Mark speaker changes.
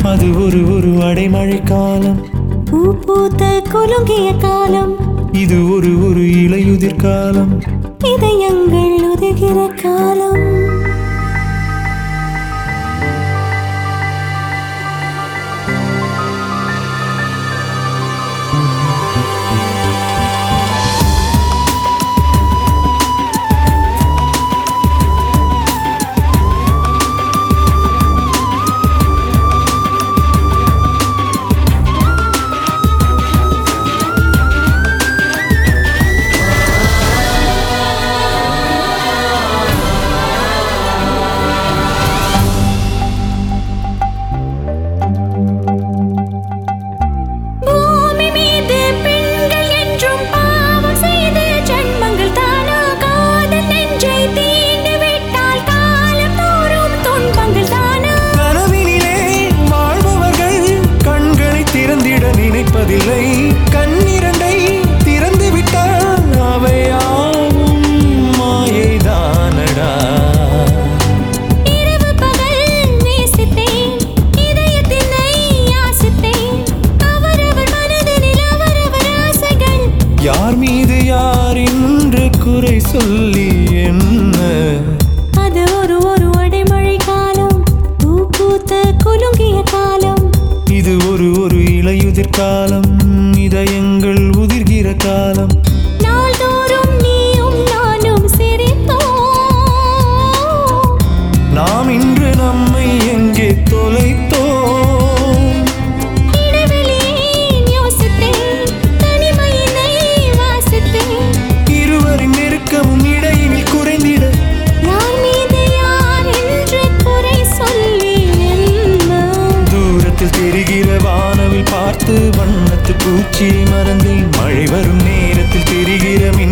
Speaker 1: அது ஒரு ஒரு அடைமழை காலம்
Speaker 2: பூ பூத்த குலுங்கிய காலம்
Speaker 1: இது ஒரு ஒரு இலையுதிர் காலம்
Speaker 2: இதயங்கள் உதிர்கிற காலம் பூமி மீது பெண்கள் என்றும் பாவம் செய்து ஜன்மங்கள் தானா காதல் நெஞ்சை தீண்டு விட்டால் காலம் தோறும் துன்பங்கள் தானா
Speaker 1: கனவினிலே வாழ்பவர்கள் கண்களை திறந்திட நினைப்பதில்லை கண்ணிரண்டை திறந்து விட்டால் அவையாவும் மாயைதானடா
Speaker 2: இரவு பகல் நேசித்தேன் இதயத்தினை யாசித்தேன் அவரவர் மனதினில் அவரவர் ஆசைகள்
Speaker 1: யார் மீது யார் என்று குறை சொல்லி என்ன
Speaker 2: அது ஒரு ஒரு அடைமழை காலம் பூ பூத்த குலுங்கிய காலம்
Speaker 1: இது ஒரு ஒரு இலையுதிர் காலம் இதயங்கள் உதிர்கிற காலம்
Speaker 2: நாள்தோறும் நீயும் நானும் சிரித்தோம்
Speaker 1: நாம் இன்று நம்மை எங்கே தொலைத்தோம்
Speaker 2: இடைவெளியேன் யோசித்தேன் தனிமையினை வாசித்தேன்
Speaker 1: இருவரின் நெருக்கமும் இடையினில் குறைந்திட
Speaker 2: யார் மீது யார் என்று குறை சொல்லி என்ன
Speaker 1: தூரத்தில் தெரிகிற வானவில் பார்த்து வண்ணத்து பூச்சியை மறந்தேன் மழை வரும் நேரத்தில் தெரிகிற மின்